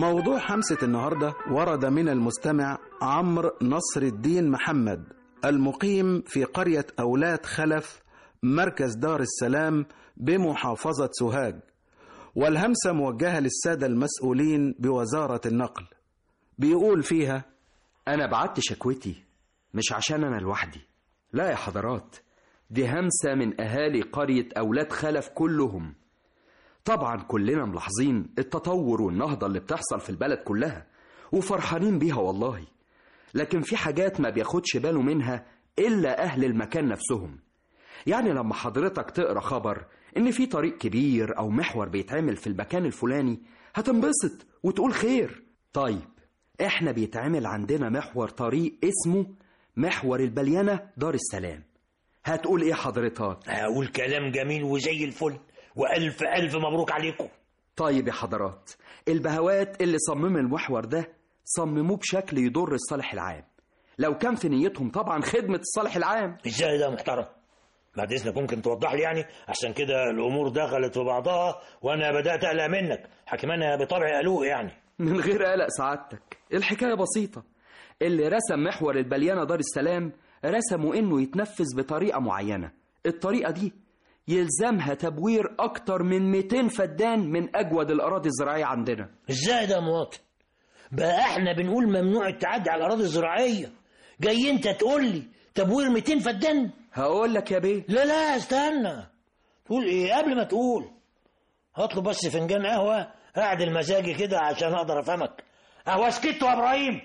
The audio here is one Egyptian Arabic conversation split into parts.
موضوع حمسة النهاردة ورد من المستمع عمرو نصر الدين محمد المقيم في قرية أولاد خلف مركز دار السلام بمحافظة سوهاج والهمسة موجهة للسادة المسؤولين بوزارة النقل بيقول فيها أنا بعت شكوتي مش عشان أنا لوحدي لا يا حضرات دي همسة من أهالي قرية أولاد خلف كلهم طبعا كلنا ملاحظين التطور والنهضة اللي بتحصل في البلد كلها وفرحانين بيها والله لكن في حاجات ما بياخدش باله منها إلا أهل المكان نفسهم يعني لما حضرتك تقرأ خبر إن في طريق كبير أو محور بيتعمل في المكان الفلاني هتنبسط وتقول خير طيب إحنا بيتعمل عندنا محور طريق اسمه محور البليانة دار السلام هتقول إيه حضرتك؟ أقول كلام جميل وزي الفل وألف ألف مبروك عليكم طيب يا حضرات البهوات اللي صمموا المحور ده صمموه بشكل يضر الصالح العام لو كان في نيتهم طبعا خدمة الصالح العام ازاي ده محترم بعد اذنك ممكن توضح لي يعني عشان كده الامور دخلت في بعضها وانا بدات اقلق منك حكم انا بطبعي قلوق يعني من غير قلق سعادتك الحكاية بسيطة اللي رسم محور البليانة دار السلام رسموا انه يتنفذ بطريقة معينة الطريقة دي يلزمها تبوير اكتر من 200 فدان من اجود الاراضي الزراعية عندنا ازاي ده يا مواطن بقى احنا بنقول ممنوع التعدي على الاراضي الزراعيه جاي انت تقول لي تبوير 200 فدان هقول لك يا بيه لا لا استنى تقول ايه قبل ما تقول هطلب بس فنجان قهوه اعدل مزاجي كده عشان اقدر افهمك قهوه سكت يا ابراهيم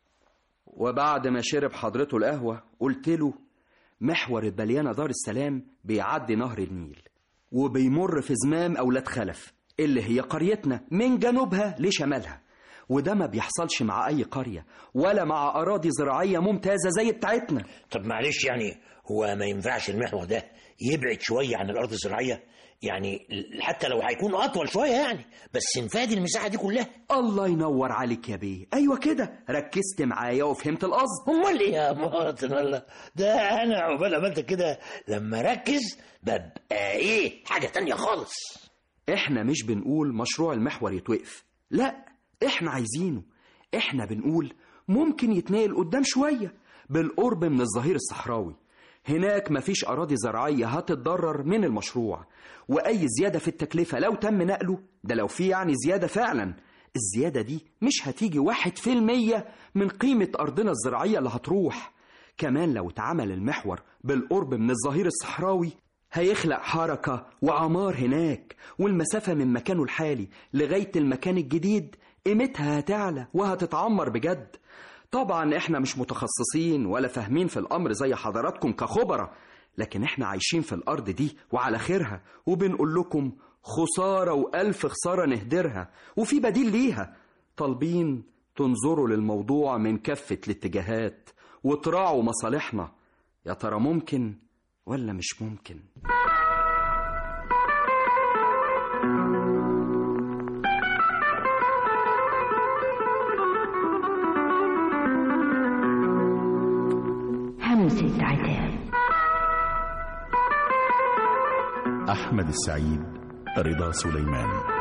وبعد ما شرب حضرته القهوة قلت له محور البليانة دار السلام بيعدي نهر النيل وبيمر في زمام أولاد خلف اللي هي قريتنا من جنوبها لشمالها وده ما بيحصلش مع أي قرية ولا مع أراضي زراعية ممتازة زي بتاعتنا طب معلش يعني هو ما ينفعش المحور ده يبعد شويه عن الارض الزراعيه يعني حتى لو هيكون اطول شويه يعني بس نفادي المساحه دي كلها الله ينور عليك يا بيه أيوة كده ركزت معايا وفهمت القصد امال ايه يا مواطن والله ده انا عقبال عملت كده لما اركز ببقى ايه حاجه تانية خالص احنا مش بنقول مشروع المحور يتوقف لا احنا عايزينه احنا بنقول ممكن يتنقل قدام شوية بالقرب من الظهير الصحراوي هناك مفيش أراضي زراعية هتتضرر من المشروع وأي زيادة في التكلفة لو تم نقله ده لو في يعني زيادة فعلا الزيادة دي مش هتيجي واحد في المية من قيمة أرضنا الزراعية اللي هتروح كمان لو اتعمل المحور بالقرب من الظهير الصحراوي هيخلق حركة وعمار هناك والمسافة من مكانه الحالي لغاية المكان الجديد قيمتها هتعلى وهتتعمر بجد طبعا احنا مش متخصصين ولا فاهمين في الأمر زي حضراتكم كخبرة لكن احنا عايشين في الأرض دي وعلى خيرها وبنقول لكم خسارة وألف خسارة نهدرها وفي بديل ليها طالبين تنظروا للموضوع من كافة الاتجاهات وتراعوا مصالحنا يا ترى ممكن ولا مش ممكن همسة عتاب أحمد السعيد رضا سليمان